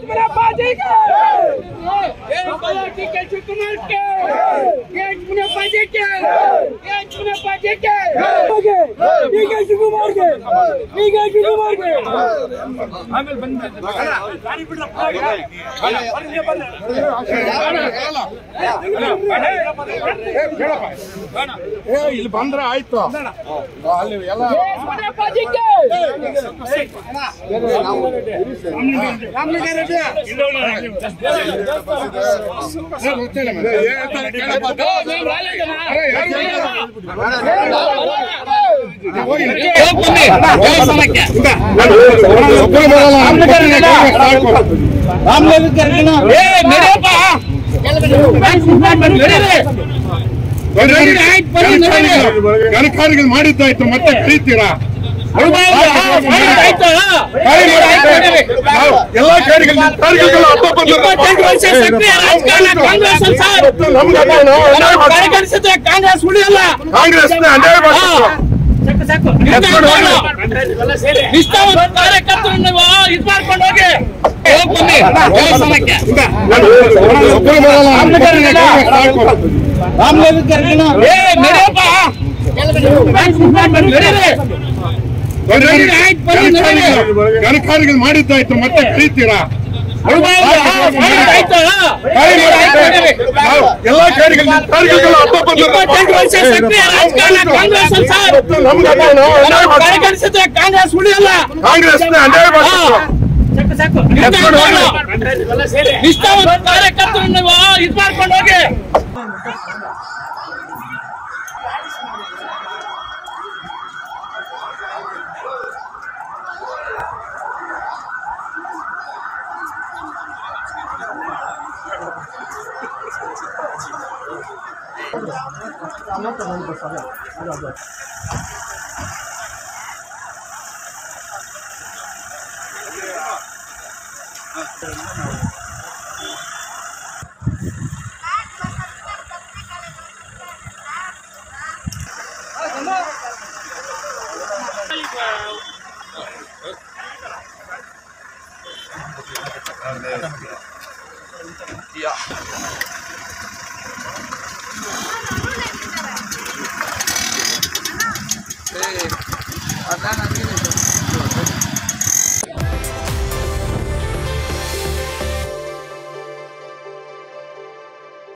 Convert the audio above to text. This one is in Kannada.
देश मेरा बाजी के ये भैया की के शिवकुमार के ये मुने बाजी के ये मुने बाजी के ठीक है शिवकुमार के ठीक है शिवकुमार के ಆಮೇಲೆ ಬಂದ ಗಾಡಿ ಬಿಡ್ರಪ್ಪ ಇಲ್ಲಿ ಬಂದ್ರೆ ಆಯ್ತು ಅಲ್ಲಿ ಎಲ್ಲ देश मेरा बाजी के ಗಣಕಾರಿಗಳು ಮಾಡಿದ್ದಾಯ್ತು ಮತ್ತೆ ಕರೀತೀರಾ ಎಲ್ಲ ಕಾರ್ಯಗಳು ಕಾರ್ಯಗಳು ಹಬ್ಬ ಕಾಂಗ್ರೆಸ್ ಉಳಿಯಲ್ಲ ಕಾಂಗ್ರೆಸ್ ಅನ್ಯಾಯ ಮಾಡ್ತಿದ್ರು. ನಿಷ್ಠಾವಂತ ಕಾರ್ಯಕರ್ತರು ನೀವು ಇದು ಮಾಡ್ಕೊಂಡು ಹೋಗಿ ಹೋಗ್ ಬನ್ನಿ ದೇವಸ್ಥಾನಕ್ಕೆ ಒಬ್ಬರು ಬರಲ್ಲ, ಸಾಕು. ಏ ನಡಿಯಪ್ಪ ನಡೀರಿ. ಗಣಕಾರಿಗಳು ಮಾಡಿದ್ದಾಯ್ತು ಮತ್ತೆ ಕರೀತೀರಾ ಆಯ್ತು. ಎಲ್ಲ ಕಾರ್ಯಗಳು ಕಾರ್ಯಗಳು ಹಬ್ಬ ಇಪ್ಪತ್ತೆಂಟು ವರ್ಷ ಸಕ್ರಿಯ ರಾಜಕಾರಣ ಕಾಂಗ್ರೆಸ್ ಅಂತ ಸರ್. ಕಾರ್ಯಕರ್ತರ ಕಾಂಗ್ರೆಸ್ ಉಳಿಯಲ್ಲ ಕಾಂಗ್ರೆಸ್ ಅನ್ಯಾಯ ಮಾಡ್ತಿದ್ರು. ನಿಷ್ಠಾವಂತ ಕಾರ್ಯಕರ್ತರು ನೀವು ಇದು ಮಾಡ್ಕೊಂಡು ಹೋಗಿ